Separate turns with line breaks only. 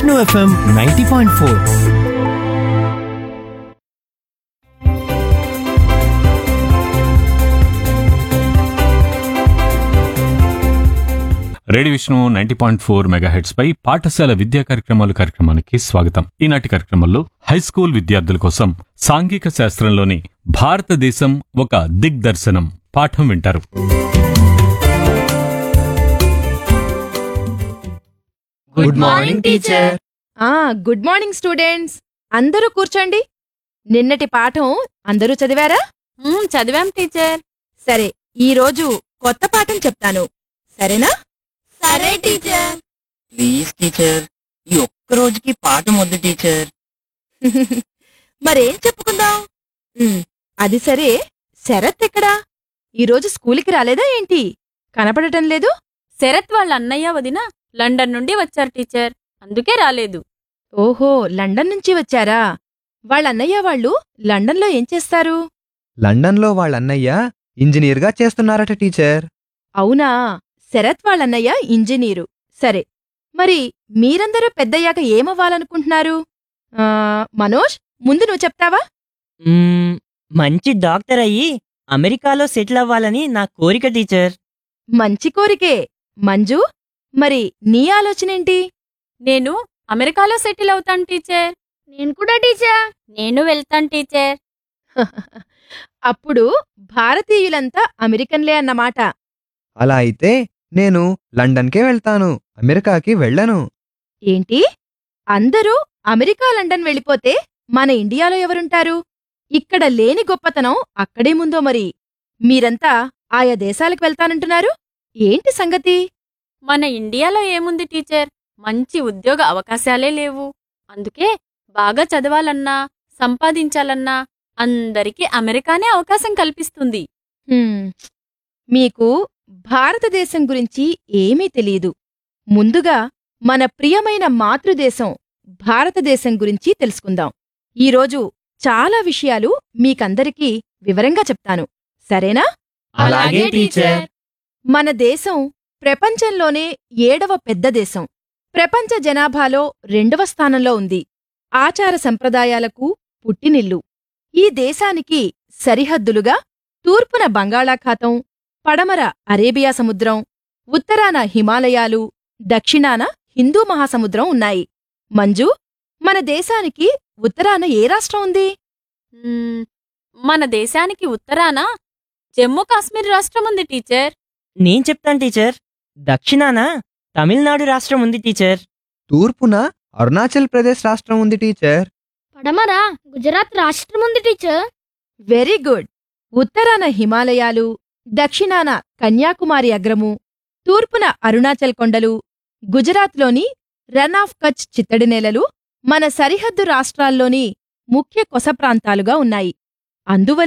Vishnu FM ninety point four
radio Vishnu ninety point four megahertz పై పాఠశాల విద్యా కార్యక్రమాలు కార్యక్రమానికి స్వాగతం ఈనాటి కార్యక్రమంలో హై స్కూల్ విద్యార్థుల కోసం సాంఘిక శాస్త్రంలోని భారతదేశం ఒక దిగ్దర్శనం పాఠం వింటారు
గుడ్ మార్నింగ్ టీచర్
ఆ గుడ్ మార్నింగ్ స్టూడెంట్స్ అందరూ కూర్చోండి నిన్నటి పాఠం అందరూ చదివారా
మ్మ్, చదివాం టీచర్
సరే ఈ రోజు కొత్త పాఠం చెప్తాను సరేనా
సరే టీచర్
ప్లీజ్ టీచర్ ఈ ఒక్క రోజుకి పాఠం వద్దు టీచర్
మరేం చెప్పుకుందాం ఉమ్, అది సరే శరత్ ఎక్కడా ఈరోజు స్కూలుకి రాలేదా ఏంటి కనపడటం లేదు
శరత్ వాళ్ళ అన్నయ్య వదిన లండన్ నుండి వచ్చారు టీచర్ అందుకే రాలేదు
ఓహో లండన్ నుంచి వచ్చారా వాళ్ళ అన్నయ్య వాళ్ళు లండన్లో ఏం చేస్తారు
లండన్లో వాళ్ళన్నయ్య ఇంజనీర్గా చేస్తున్నారట టీచర్
అవునా శరత్ వాళ్ళన్నయ్య ఇంజనీరు సరే మరి మీరందరూ పెద్దయ్యాక ఏమవ్వాలనుకుంటున్నారు ఆ, మనోజ్ ముందు నువ్వు చెప్తావా
మ్మ్, మంచి డాక్టర్ అయ్యి అమెరికాలో సెటిల్ అవ్వాలని నా కోరిక టీచర్
మంచి కోరికే మంజు మరి నీ ఆలోచనేంటి
నేను అమెరికాలో సెటిల్ అవుతాను టీచర్ నేను కూడా టీచర్ నేను వెళ్తాను టీచర్
అప్పుడు భారతీయులంతా అమెరికన్లే అన్నమాట
అలా అయితే నేను లండన్కే వెళ్తాను అమెరికాకి వెళ్ళను
ఏంటి అందరూ అమెరికా లండన్ వెళ్ళిపోతే మన ఇండియాలో ఎవరుంటారు ఇక్కడ లేని గొప్పతనం అక్కడేముందో మరి మీరంతా ఆయా దేశాలకు వెళ్తానంటున్నారు ఏంటి సంగతి
మన ఇండియాలో ఏముంది టీచర్ మంచి ఉద్యోగ అవకాశాలే లేవు అందుకే బాగా చదవాలన్నా సంపాదించాలన్నా అందరికీ అమెరికానే అవకాశం కల్పిస్తుంది
హ్మ్, మీకు భారతదేశం గురించి ఏమీ తెలియదు ముందుగా మన ప్రియమైన మాతృదేశం భారతదేశం గురించి తెలుసుకుందాం ఈరోజు చాలా విషయాలు మీకందరికీ వివరంగా చెప్తాను సరేనా
అలాగే టీచర్
మన దేశం ప్రపంచంలోనే ఏడవ పెద్ద దేశం ప్రపంచ జనాభాలో రెండవ స్థానంలో ఉంది ఆచార సంప్రదాయాలకు పుట్టినిల్లు ఈ దేశానికి సరిహద్దులుగా తూర్పున బంగాళాఖాతం పడమర అరేబియా సముద్రం ఉత్తరాన హిమాలయాలు దక్షిణాన హిందూ మహాసముద్రం ఉన్నాయి మంజు మన దేశానికి ఉత్తరాన ఏ రాష్ట్రం ఉంది
మ్మ్, మన దేశానికి ఉత్తరాన జమ్మూ కాశ్మీర్ రాష్ట్రం ఉంది టీచర్
నేను చెప్తాను టీచర్ దక్షిణాన తమిళనాడు రాష్ట్రం ఉంది టీచర్
తూర్పున అరుణాచల్ ప్రదేశ్ రాష్ట్రం ఉంది టీచర్
పడమరా గుజరాత్ రాష్ట్రం ఉంది టీచర్
వెరీ గుడ్ ఉత్తరాన హిమాలయాలు దక్షిణాన కన్యాకుమారి అగ్రము తూర్పున అరుణాచల్ కొండలు గుజరాత్లోని రన్ ఆఫ్ కచ్ చిత్తడి నేలలు మన సరిహద్దు రాష్ట్రాల్లోని ముఖ్య కొస ప్రాంతాలుగా ఉన్నాయి అందువల్ల